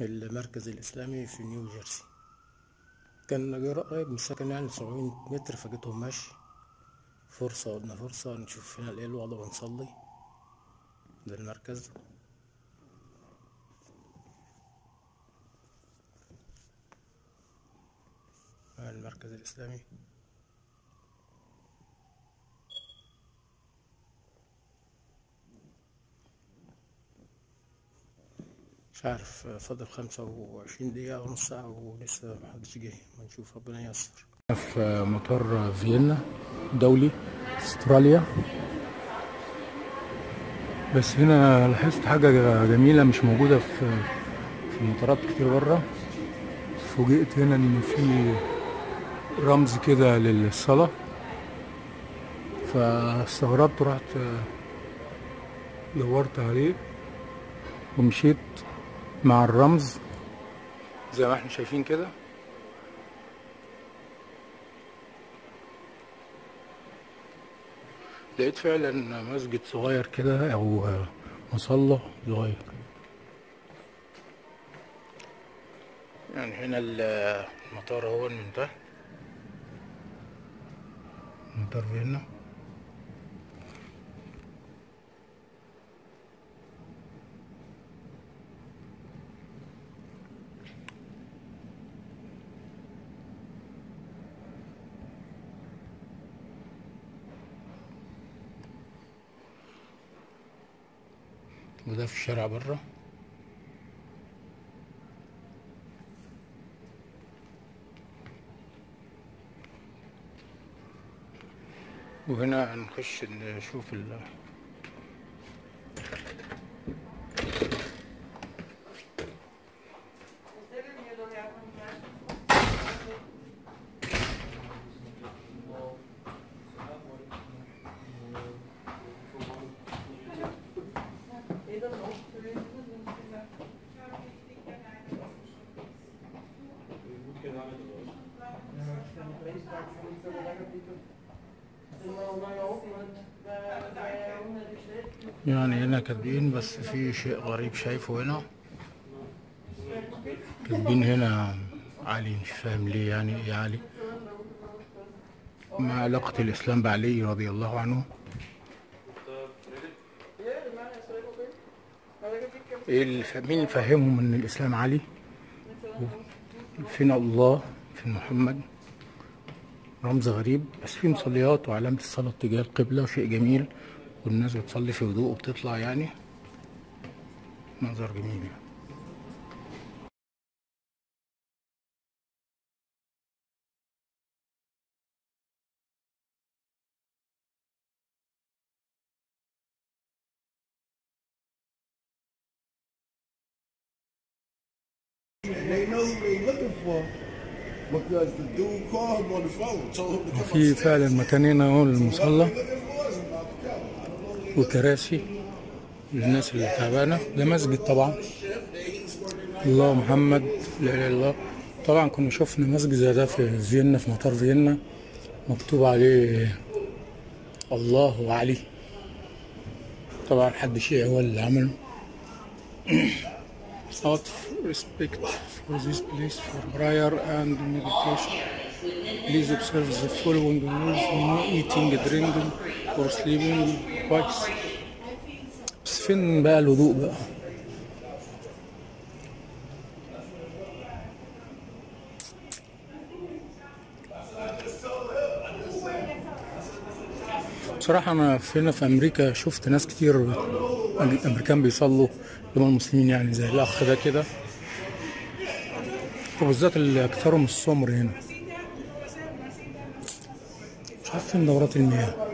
المركز الإسلامي في نيو جيرسي كان قريب من السكن يعني سبعمية متر فجيتهم ماشي فرصة قلنا فرصة نشوف هنا ايه الوضع ونصلي ده المركز المركز الإسلامي مش عارف فاضل خمسة وعشرين دقيقة أو نص ساعة ولسه محدش جه ما نشوف ربنا ييسر في مطار فيينا دولي استراليا بس هنا لاحظت حاجة جميلة مش موجودة في في مطارات كتير بره فوجئت هنا إن في رمز كده للصلاة فاستغربت ورحت دورت عليه ومشيت مع الرمز زي ما احنا شايفين كده لقيت فعلا مسجد صغير كده او مصلى صغير يعني هنا المطار اهو من ده مطار فيينا وده في الشارع بره وهنا هنخش نشوف ال يعني هنا كاتبين بس في شيء غريب شايفه هنا كاتبين هنا علي مش فاهم ليه يعني ايه علي ما علاقة الإسلام بعلي رضي الله عنه ايه الف... مين فهمهم ان الإسلام علي فين الله فين محمد رمز غريب بس في مصليات وعلامة الصلاة اتجاه القبلة شيء جميل والناس بتصلي في هدوء وبتطلع يعني منظر جميل يعني. They know who they looking for because the dude called him on the phone, told him to come وفي فعلا مكان هنا اهو للمصلى وكراسي للناس اللي تعبانة ده مسجد طبعا الله محمد لا اله الا الله طبعا كنا شفنا مسجد زي ده في فيينا في مطار فيينا مكتوب عليه الله وعلي طبعا حد شيعي هو اللي عمله out of respect for this place for prayer and meditation please observe the following rules no eating drinking or sleeping twice بس فين بقى الهدوء بقى بصراحة أنا في هنا في أمريكا شفت ناس كتير أمريكان بيصلوا اللي هم المسلمين يعني زي الأخ ده كده وبالذات اللي أكثرهم السمر هنا مش عارف فين دورات المياه